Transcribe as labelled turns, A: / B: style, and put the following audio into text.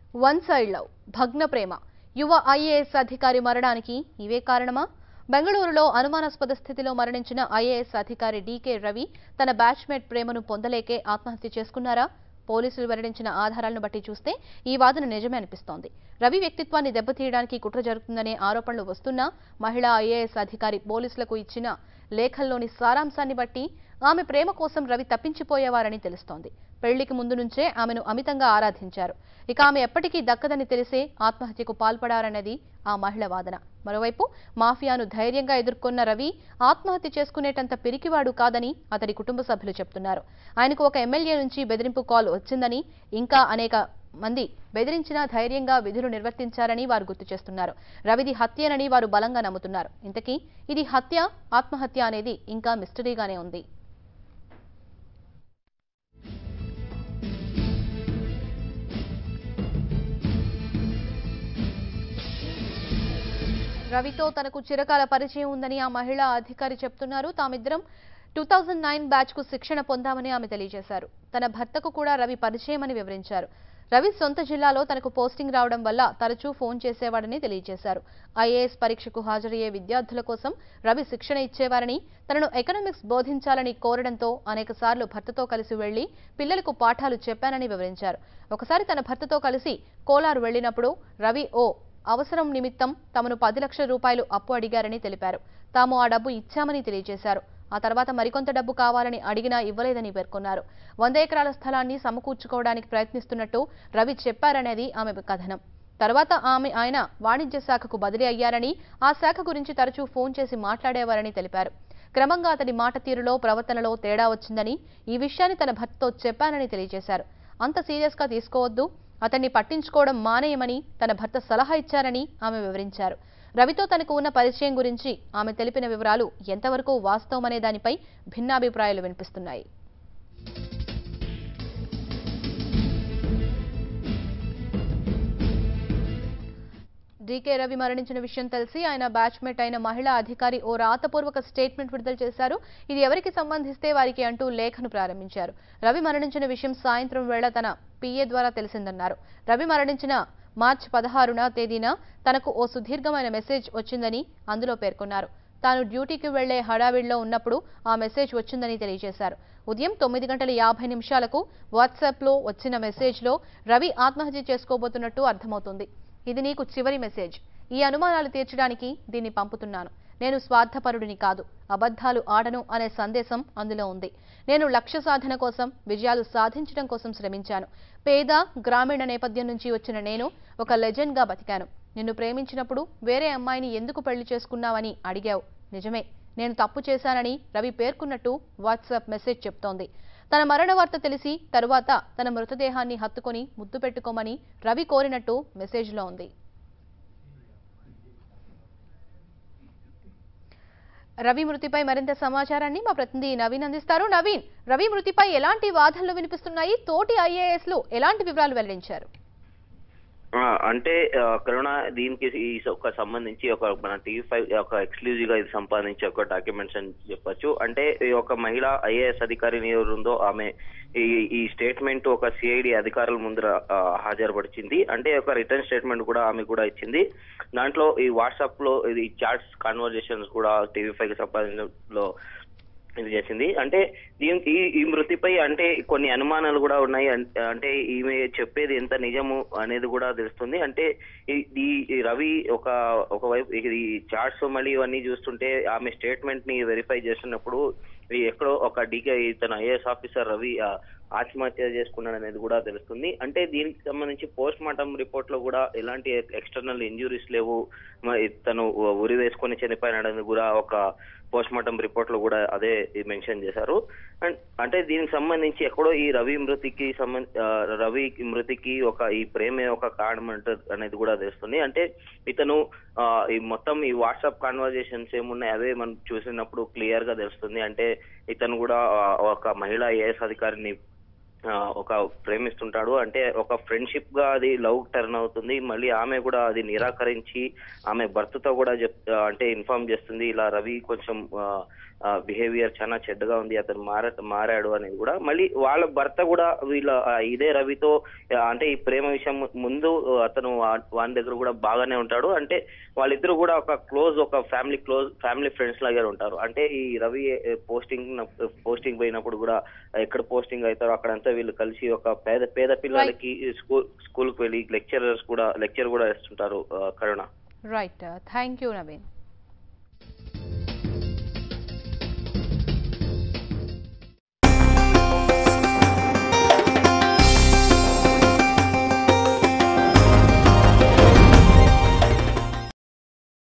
A: one side love భగ్న ప్రేమ యువ ఐఏఎస్ అధికారి మరణానికి ఇవే కారణమా బెంగళూరులో అనుమానాస్పద స్థితిలో మరణించిన ఐఏఎస్ అధికారి డీకే రవి తన బ్యాచ్మేట్ ప్రేమను పొందలేకే ఆత్మహత్య చేసుకున్నారా పోలీసులు వెల్లడించిన ఆధారాలను బట్టి చూస్తే ఈ వాదన నిజమే అనిపిస్తోంది రవి వ్యక్తిత్వాన్ని దెబ్బతీయడానికి కుట్ర జరుగుతుందనే ఆరోపణలు వస్తున్నా మహిళా ఐఏఎస్ అధికారి పోలీసులకు ఇచ్చిన లేఖల్లోని సారాంశాన్ని బట్టి ఆమె ప్రేమ కోసం రవి తప్పించిపోయేవారని తెలుస్తోంది పెళ్లికి ముందు నుంచే ఆమెను అమితంగా ఆరాధించారు ఇక ఆమె ఎప్పటికీ దక్కదని తెలిసే ఆత్మహత్యకు పాల్పడారన్నది ఆ మహిళ వాదన మరోవైపు మాఫియాను ధైర్యంగా ఎదుర్కొన్న రవి ఆత్మహత్య చేసుకునేటంత పిరికివాడు కాదని అతడి కుటుంబ సభ్యులు చెప్తున్నారు ఆయనకు ఒక ఎమ్మెల్యే నుంచి బెదిరింపు కాల్ వచ్చిందని ఇంకా అనేక మంది బెదిరించినా ధైర్యంగా విధులు నిర్వర్తించారని వారు గుర్తు చేస్తున్నారు రవిది హత్యేనని వారు బలంగా నమ్ముతున్నారు ఇంతకీ ఇది హత్య ఆత్మహత్య అనేది ఇంకా మిస్టరీగానే ఉంది రవితో తనకు చిరకాల పరిచయం ఉందని ఆ మహిళా అధికారి చెప్తున్నారు తామిద్దరం టూ థౌజండ్ నైన్ బ్యాచ్ కు శిక్షణ పొందామని ఆమె తెలియజేశారు తన భర్తకు కూడా రవి పరిచయమని వివరించారు రవి సొంత జిల్లాలో తనకు పోస్టింగ్ రావడం వల్ల తరచూ ఫోన్ చేసేవాడని తెలియజేశారు ఐఏఎస్ పరీక్షకు హాజరయ్యే విద్యార్థుల కోసం రవి శిక్షణ ఇచ్చేవారని తనను ఎకనామిక్స్ బోధించాలని కోరడంతో అనేకసార్లు భర్తతో కలిసి వెళ్లి పిల్లలకు పాఠాలు చెప్పానని వివరించారు ఒకసారి తన భర్తతో కలిసి కోలారు వెళ్లినప్పుడు రవి ఓ అవసరం నిమిత్తం తమను పది లక్షల రూపాయలు అప్పు అడిగారని తెలిపారు తాము ఆ డబ్బు ఇచ్చామని తెలియజేశారు ఆ తర్వాత మరికొంత డబ్బు కావాలని అడిగినా ఇవ్వలేదని పేర్కొన్నారు వంద ఎకరాల స్థలాన్ని సమకూర్చుకోవడానికి ప్రయత్నిస్తున్నట్టు రవి చెప్పారనేది ఆమె కథనం తర్వాత ఆమె ఆయన వాణిజ్య శాఖకు బదిలీ అయ్యారని ఆ శాఖ గురించి తరచూ ఫోన్ చేసి మాట్లాడేవారని తెలిపారు క్రమంగా అతడి మాట తీరులో ప్రవర్తనలో తేడా వచ్చిందని ఈ విషయాన్ని తన భర్తతో చెప్పానని తెలియజేశారు అంత సీరియస్ గా తీసుకోవద్దు అతన్ని పట్టించుకోవడం మానేయమని తన భర్త సలహా ఇచ్చారని ఆమె వివరించారు రవితో తనకు ఉన్న పరిచయం గురించి ఆమె తెలిపిన వివరాలు ఎంతవరకు వాస్తవమనే దానిపై భిన్నాభిప్రాయాలు వినిపిస్తున్నాయి డీకే రవి మరణించిన విషయం తెలిసి ఆయన బ్యాచ్మేట్ అయిన మహిళా అధికారి ఓ రాతపూర్వక స్టేట్మెంట్ విడుదల చేశారు ఇది ఎవరికి సంబంధిస్తే వారికి అంటూ లేఖను ప్రారంభించారు రవి మరణించిన విషయం సాయంత్రం వేళ తన పిఏ ద్వారా తెలిసిందన్నారు రవి మరణించిన మార్చి పదహారున తేదీన తనకు ఓ సుదీర్ఘమైన మెసేజ్ వచ్చిందని అందులో పేర్కొన్నారు తాను డ్యూటీకి వెళ్లే హడావిడిలో ఉన్నప్పుడు ఆ మెసేజ్ వచ్చిందని తెలియజేశారు ఉదయం తొమ్మిది గంటల యాభై నిమిషాలకు వాట్సాప్లో వచ్చిన మెసేజ్లో రవి ఆత్మహత్య చేసుకోబోతున్నట్టు అర్థమవుతుంది ఇది నీకు చివరి మెసేజ్ ఈ అనుమానాలు తీర్చడానికి దీన్ని పంపుతున్నాను నేను స్వార్థపరుడిని కాదు అబద్ధాలు ఆడను అనే సందేశం అందులో ఉంది నేను లక్ష్య సాధన కోసం విజయాలు సాధించడం కోసం శ్రమించాను పేద గ్రామీణ నేపథ్యం నుంచి వచ్చిన నేను ఒక లెజెండ్గా బతికాను నిన్ను ప్రేమించినప్పుడు వేరే అమ్మాయిని ఎందుకు పెళ్లి చేసుకున్నావని అడిగావు నిజమే నేను తప్పు చేశానని రవి పేర్కొన్నట్టు వాట్సాప్ మెసేజ్ చెప్తోంది తన మరణ వార్త తెలిసి తరువాత తన మృతదేహాన్ని హత్తుకొని ముద్దు పెట్టుకోమని రవి కోరినట్టు మెసేజ్లో ఉంది రవి మృతిపై మరింత సమాచారాన్ని మా ప్రతినిధి నవీన్ అందిస్తారు నవీన్ రవి మృతిపై ఎలాంటి వాదనలు వినిపిస్తున్నాయి తోటి ఐఏఎస్ లు ఎలాంటి వివరాలు వెల్లడించారు
B: ఆ, అంటే ఆ, కరోనా దీనికి ఈ ఒక సంబంధించి ఒక మన టీవీ ఫైవ్ ఒక ఎక్స్క్లూజివ్ గా ఇది సంపాదించి ఒక డాక్యుమెంట్స్ అని చెప్పొచ్చు అంటే ఈ ఒక మహిళ ఐఏఎస్ అధికారిని ఎవరు ఉందో ఆమె ఈ ఈ స్టేట్మెంట్ ఒక సిఐడి అధికారుల ముందర ఆ, హాజరుపరిచింది అంటే ఒక రిటర్న్ స్టేట్మెంట్ కూడా ఆమె కూడా ఇచ్చింది దాంట్లో ఈ వాట్సాప్ లో ఇది చాట్స్ కాన్వర్జేషన్స్ కూడా టీవీ ఫైవ్ కి సంపాదించడంలో ఇది చేసింది అంటే దీనికి ఈ- ఈ మృతిపై అంటే కొన్ని అనుమానాలు కూడా ఉన్నాయి అన్- అంటే ఈమె చెప్పేది ఎంత నిజము అనేది కూడా తెలుస్తుంది అంటే ఈ- ఈ ఈ రవి ఒక ఒకవైపు ఇది చార్ట్స్ మళ్ళీ ఇవన్నీ చూస్తుంటే ఆమె స్టేట్మెంట్ ని వెరిఫై చేస్తున్నప్పుడు ఇది ఎక్కడో ఒక డీకే తన ఐఏఎస్ ఆఫీసర్ రవి ఆ, ఆత్మహత్య చేసుకున్నాడు అనేది కూడా తెలుస్తుంది అంటే దీనికి సంబంధించి పోస్ట్ మార్టం రిపోర్ట్ లో కూడా ఎలాంటి ఎక్స్టర్నల్ ఇంజురీస్ లేవు మరి తను ఉరి వేసుకొని చనిపోయినాడు అనేది కూడా ఒక పోస్ట్ మార్టం రిపోర్ట్ లో కూడా అదే మెన్షన్ చేశారు అండ్ అంటే దీనికి సంబంధించి ఎక్కడో ఈ రవి మృతికి సంబంధ ఆ, రవి మృతికి ఒక ఈ ప్రేమే ఒక కారణం అంట- అనేది కూడా తెలుస్తుంది అంటే ఇతను ఆ, ఈ మొత్తం ఈ వాట్సాప్ కాన్వర్జేషన్స్ ఏమున్నాయి అవే మనం చూసినప్పుడు క్లియర్ గా తెలుస్తుంది అంటే ఇతను కూడా ఆ, ఒక మహిళా ఐఏఎస్ అధికారిని ఆ, ఒక ప్రేమిస్తుంటాడు అంటే ఒక ఫ్రెండ్షిప్ గా అది లవ్ టర్న్ అవుతుంది మళ్ళీ ఆమె కూడా అది నిరాకరించి ఆమె భర్తతో కూడా చెప్ ఆ, అంటే ఇన్ఫార్మ్ చేస్తుంది ఇలా రవి కొంచెం ఆ, బిహేవియర్ చాలా చెడ్డగా ఉంది అతను మార మారాడు అనేది కూడా మళ్ళీ వాళ్ళ భర్త కూడా వీళ్ళ ఆ, ఇదే రవితో ఆ, అంటే ఈ ప్రేమ విషయం ముందు అతను వా- వాని దగ్గర కూడా బాగానే ఉంటాడు అంటే వాళ్ళిద్దరు కూడా ఒక క్లోజ్ ఒక ఫ్యామిలీ క్లోజ్ ఫ్యామిలీ ఫ్రెండ్స్ లాగే ఉంటారు అంటే ఈ రవి పోస్టింగ్ పోస్టింగ్ పోయినప్పుడు కూడా ఎక్కడ పోస్టింగ్ అవుతారో అక్కడంతా వీళ్ళు కలిసి ఒక పేద పేద పిల్లలకి స్కూల్ స్కూల్ కి వెళ్ళి లెక్చరర్స్ కూడా లెక్చర్ కూడా ఇస్తుంటారు ఆ, Karuna
A: right thank you Naveen